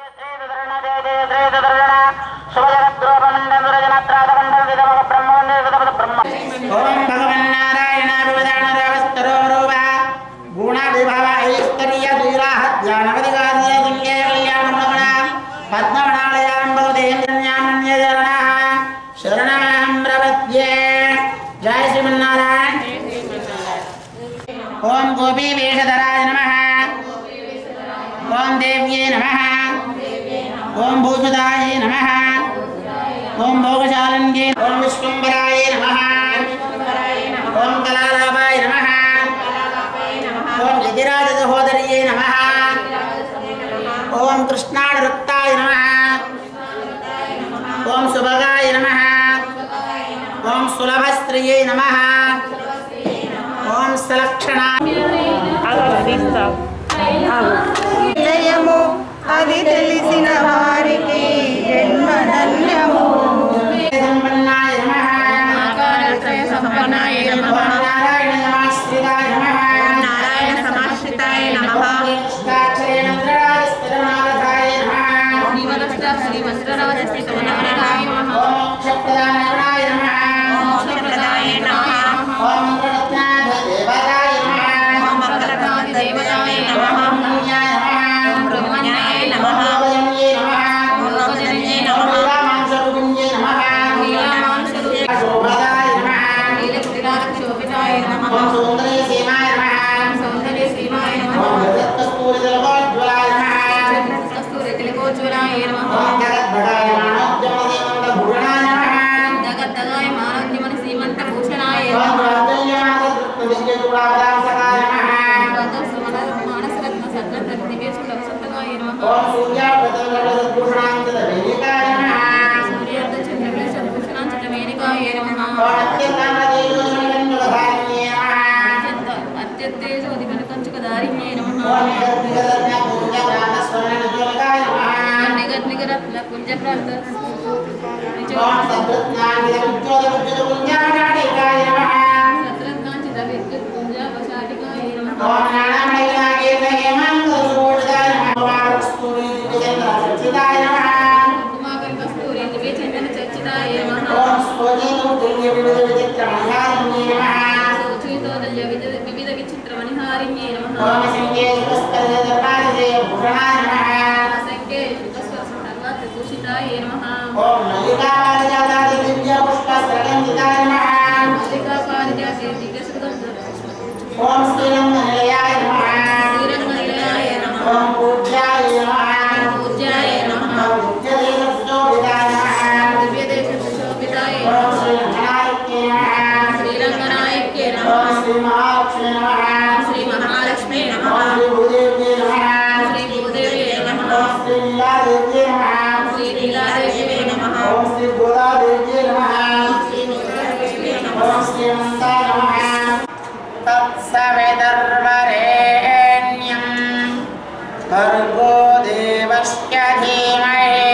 ఓం భగవన్నారాయణాభివదానరావస్తరో రూప గుణ విభవ ఐశ్వర్య ధీరాహ ధ్యానవధికార్య దుర్గే కళ్యాణం రమణ పద్మవనాలయాం భవదేంద్రన్యామన్యజరణ శరణమహం ప్రపద్యే జయ శ్రీమన్నారాయణ ఓం గోపీ వేషధరాయ నమ ఓం దేవ్యే నమ ఓం భూసుదాయ నమ ఓం భోగశాలన్యే ఓం విశ్వంబరాయ నమ ఓం కళాలాభాయ నమ ఓం యతిరాజ సహోదర్యే నమ ఓం కృష్ణానృత్తాయ నమ ఓం సుభగాయ నమ ఓం సులభస్త్రియే నమ ఓం సలక్షణా జయము అది తెలిసిన వారికి జన్మధన్యము సంపన్నాయ నమ సంపన్నాయ ఓం నారాయణ నమః నమ నారాయణ సమాశ్రితాయ నమః అష్టాక్షరే మంత్రరాజస్థిరనాథాయ నమ శ్రీవరస్త శ్రీవస్త్రరాజ శ్రీకమలవరాయ నమః ఓం మోక్షప్రదానాయ నమ మోక్షప్రదాయ నమః ఓం మంత్రరత్నాథ దేవతాయ నమ ఓం మంగళకాంతి దేవతాయ నమః ఓం పుణ్యాయ నమ ఓం బ్రహ్మణ్యాయ నమః ఓంజన్యే నమ ఓం లోకజనన్యే నమః శ్రీరామాంశరూపిణ్యే నమ నీలమాంసరూపే శోభదాయ నమ నీలకుటిరాక్షోభితాయ నమః ఓం సుందరీ సీమాయ నమ సౌందర్య శ్రీమాయ ఓం నమః హృదయకస్తూరిజలగోజ్వలాయ నమ కస్తూరి తిలకోజ్వలాయ నమః ఓం జగద్భటాయ మానోద్యమదేవంతభూషణాయ నమ దగద్దగాయ మానవ్యమని శ్రీమంత భూషణాయ ఓం నమః రాజయ్యమానదృష్ణవిద్యుతురావదాంసకాయ నమ మానసరత్న సత్న దివ్యేశుల వసంతగాయ నమః ఓం సూర్యాపృతవరదద్భూషణాంతరవేదికాయ నమ సూర్యార్ధ చంద్రవేశ భూషణాంచిత వేదికాయ నమః ఓం అత్యంతానదేవోషణగంధులధారిణ్యే నమ అత్యంత అత్యత్తేజో దిగన కంచుక దారిణ్యే నమః ఓం నిగద్విగదజ్ఞపూజ్యప్రాణస్మరణనిజోలకాయ నమ నిగత్ నిగరత్న కుంజ ప్రాంత ఓం సద్వత్నాంగితముజ్జోదముజ్జుతపుంజానాటికాయ నమ సత్రత్నాంచిత విద్యుత్ కుంజ వశాటికాయ నమః ఓం నానామణిలాగేతయేమంగళసూడిదాయ నమ ఓం కస్తూరిదివ్యచంద్రసచ్చిదాయ నమ కుమాకరి కస్తూరి దివ్య చందన చర్చితాయ నమః ఓం స్వజేతం తుల్య వివిధ విచిత్రమణారిణ్యే నమ సూచితోదయ వివిధ వివిధ విచిత్ర మణిహారిణ్యే నమః ఓం సంగే సుస్కరదర్పాదిజయ భూషణాయ నమ సంఖ్యే శుభస్వర సర్వాత్ భూషితాయ నమః ఓం నలికాపారిజాతాది దివ్య పుష్పస్రగంధితాయ నమ మల్లికా పారిజాతే దివ్య సుగంధ ఓం శ్రీరంగనిలయాయ నమ శ్రీరంగనిలయాయ నమః ఓం పూజ్యాయ నమ పూజ్యాయ నమః ఓం నిత్యదేవసుశోభితాయ నమ దివ్యదేశ సుశోభితాయ ఓం నమః శ్రీరంగనాయక్యే నమ శ్రీరంగనాయక్యే ఓం నమః శ్రీ మహాలక్ష్మీ నమ శ్రీ మహాలక్ష్మీ ఓం నమః శ్రీ భూదేవ్యే నమ శ్రీ భూదేవ్యే నమః ఓం శ్రీ లీలాదేవ్యే నమ శ్రీ లీలాదేవ్యే నమః ఓం శ్రీ గోదాదేవ్యే నమ శ్రీ గోదాదేవ్యే నమః ఓం శ్రీ అనంతాయ నమ తత్సవితర్వరేణ్యం భర్గో దేవస్య ధీమహి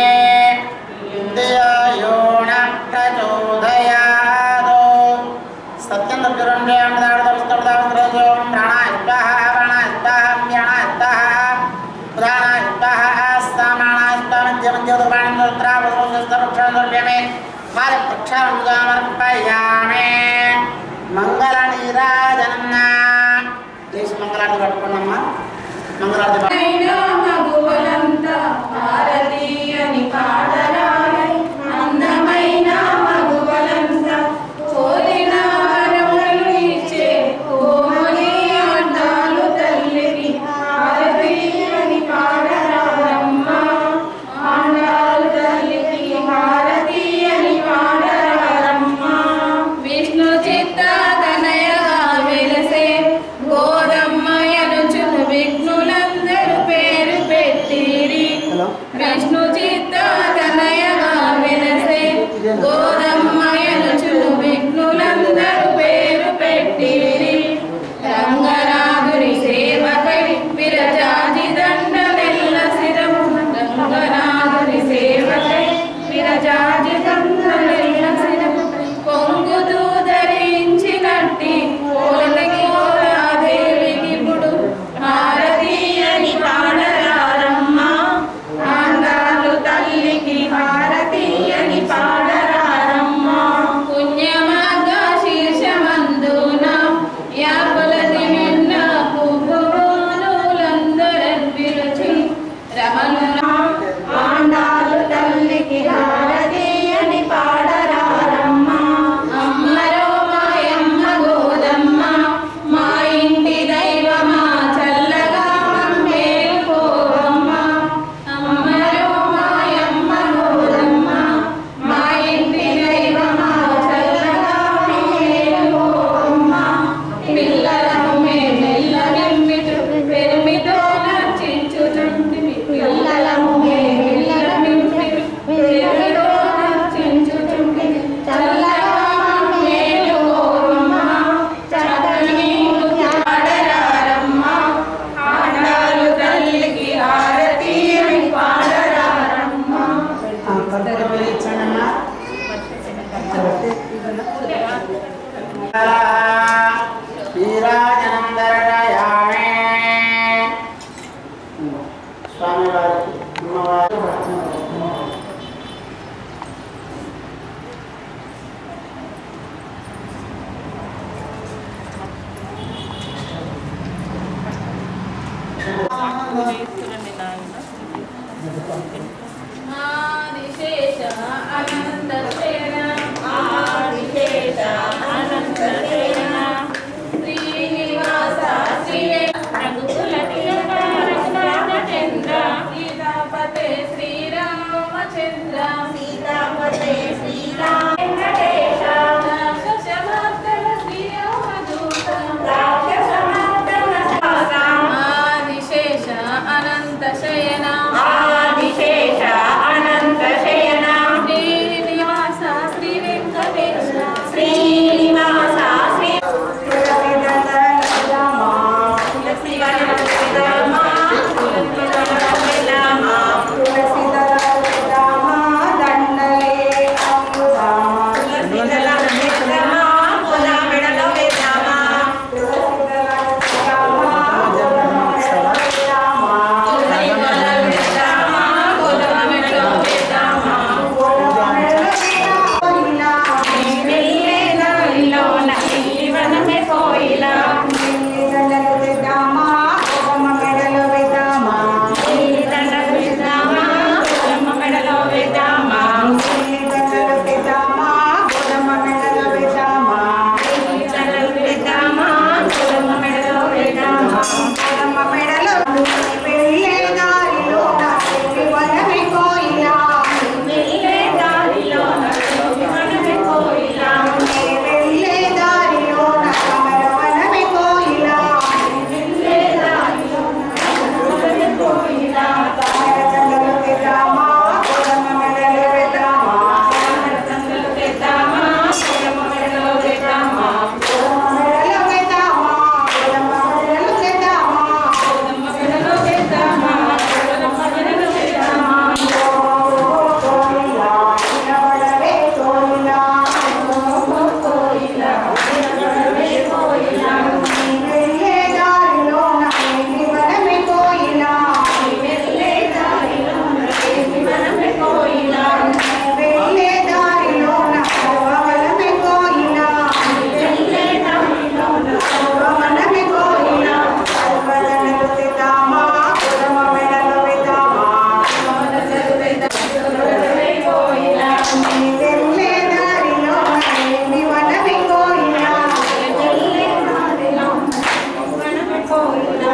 ధియో న ప్రచోదయాదో సత్యం దర్జురంజయామదాడదస్తపదావస్త్రజోం ప్రాణాయ స్వాహ ప్రాణాయ స్వాహ వ్యాణాయ స్వాహ ఉదానాయ స్వాహ సామానాయ స్వాహ మధ్యమధ్యోదపాణింద్రావసంస్తరక్షణదుర్వ్యమే మాలప్రక్షాళముదామర్పయామే మంగళ నీరాజనం ప్లీజ్ మంగళారతి పట్టుకున్నమ్మా మంగళారతి పట్టు- అయినా మగువలంత భారతీయని పాడరాలై అందమైన మగువలంత కోరిన వరములు ఇచ్చే కోమలి అందాలు తల్లికి భారతీయని పాడరాలమ్మ అందాలు తల్లికి భారతీయని పాడరాలమ్మ విష్ణు చిత్త తనయగా వెలసే గోరమ్మయనుచును విఘ్నులందరూ నీరాజనం దర్శయామి స్వామివారికి అమ్మవారు ఆదిశేష అనంతసేన ఆదిశేష అనంతసేన శ్రీనివాస శ్రీ రఘుకుల తిలక రఘునాథచంద్ర సీతాపతే శ్రీరామచంద్ర సీతాపతే శ్రీరామ వెంకటేశ రాక్షసమర్దన శ్రీరామదూత రాక్షసమర్దన శాస ఆదిశేష అనంత శయన ఆదిశేష అనంత శయన శ్రీనివాస శ్రీ వెంకటేశ శ్రీనివాస శ్రీ తులసి వనరామ తులసి దళ వేద్దామ పొల మెడలో వేద్దామ తులసి దళ వేద్దామ పొల మెడలో వేద్దామ వెళ్ళే దారిలో నల్లి వనమే కోయిలా నీలి దండలు వేద్దామా పొలమ్మ మెడలో వేద్దామా నీలి దండలు వేద్దామా పొలమ్మ మెడలో వేద్దామా వెళ్ళే దారిలో నల్లి వనమే కోయిలా వెళ్ళే దారిలో నల్లి వనమే కోయిలా దండలు వేద్దామా పొలమ్మ మెడలో వేద్దామా పొలమ్మ మెడలో వేద్దామా పొలమ్మ మెడలో వేద్దామా కోయిలా వనమే కోయిలా వెళ్ళే దారిలో నల్లి వనమే కోయిలా వెళ్ళే దారిలో నల్లి కోయిలా వనమే కోయిలా వెళ్ళే దారిలో వనమే కోయిలా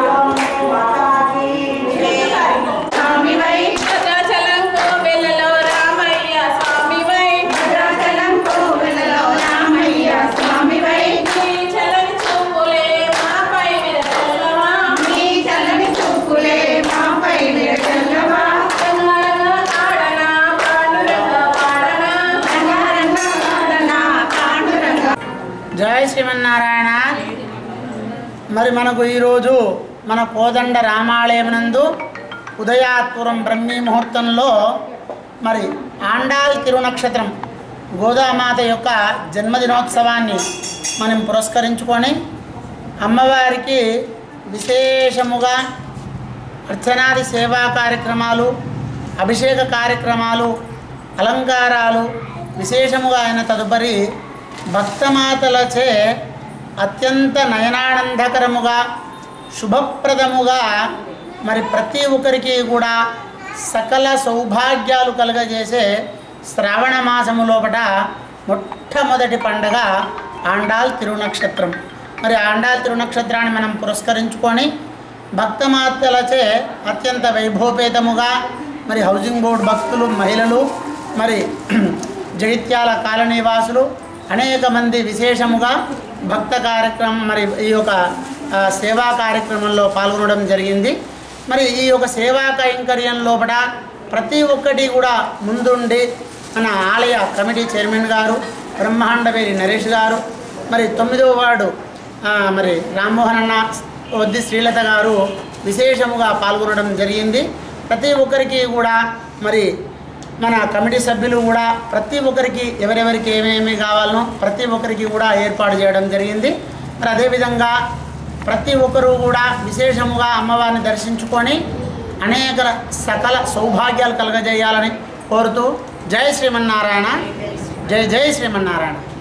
స్వామివై భద్రాచలం కోవెలలో రామయ్య స్వామివై భద్రాచలం కోవెలలో రామయ్య స్వామివై నీ చలని చూపులే మాపై విరచల్లవా నీ చల్లని చూపులే మాపై విరచల్లవా రంగారంగా ఆడనా పాండురంగ పాడనా రంగారంగా ఆడనా పాండురంగ జయ శ్రీమన్నారాయణ మరి మనకు ఈరోజు మన కోదండ రామాలయమునందు ఉదయాత్పురం బ్రహ్మీ ముహూర్తంలో మరి ఆండాల్ తిరునక్షత్రం గోదామాత యొక్క జన్మదినోత్సవాన్ని మనం పురస్కరించుకొని అమ్మవారికి విశేషముగా అర్చనాది సేవా కార్యక్రమాలు అభిషేక కార్యక్రమాలు అలంకారాలు విశేషముగా అయిన తదుపరి భక్తమాతలచే అత్యంత నయనానందకరముగా శుభప్రదముగా మరి ప్రతి ఒక్కరికి కూడా సకల సౌభాగ్యాలు కలుగజేసే శ్రావణ మాసము లోపట మొట్టమొదటి పండగ ఆండాల్ తిరునక్షత్రం మరి ఆండాల్ తిరునక్షత్రాన్ని మనం పురస్కరించుకొని భక్తమాతలచే అత్యంత వైభవపేతముగా మరి హౌసింగ్ బోర్డు భక్తులు మహిళలు మరి జగిత్యాల కాలనీవాసులు అనేక మంది విశేషముగా భక్త కార్యక్రమం మరి ఈ యొక్క ఆ, సేవా కార్యక్రమంలో పాల్గొనడం జరిగింది మరి ఈ యొక్క సేవా కైంకర్యం లోపల ప్రతి ఒక్కటి కూడా ముందుండి మన ఆలయ కమిటీ చైర్మన్ గారు బ్రహ్మాండవేరి నరేష్ గారు మరి తొమ్మిదవ వార్డు ఆ, మరి రామ్మోహన్ అన్న వద్ది శ్రీలత గారు విశేషముగా పాల్గొనడం జరిగింది ప్రతి ఒక్కరికి కూడా మరి మన కమిటీ సభ్యులు కూడా ప్రతి ఒక్కరికి ఎవరెవరికి ఏమేమి కావాలనో ప్రతి ఒక్కరికి కూడా ఏర్పాటు చేయడం జరిగింది మరి అదేవిధంగా ప్రతి ఒక్కరూ కూడా విశేషముగా అమ్మవారిని దర్శించుకొని అనేక సకల సౌభాగ్యాలు కలగజేయాలని కోరుతూ జై శ్రీమన్నారాయణ జై జై శ్రీమన్నారాయణ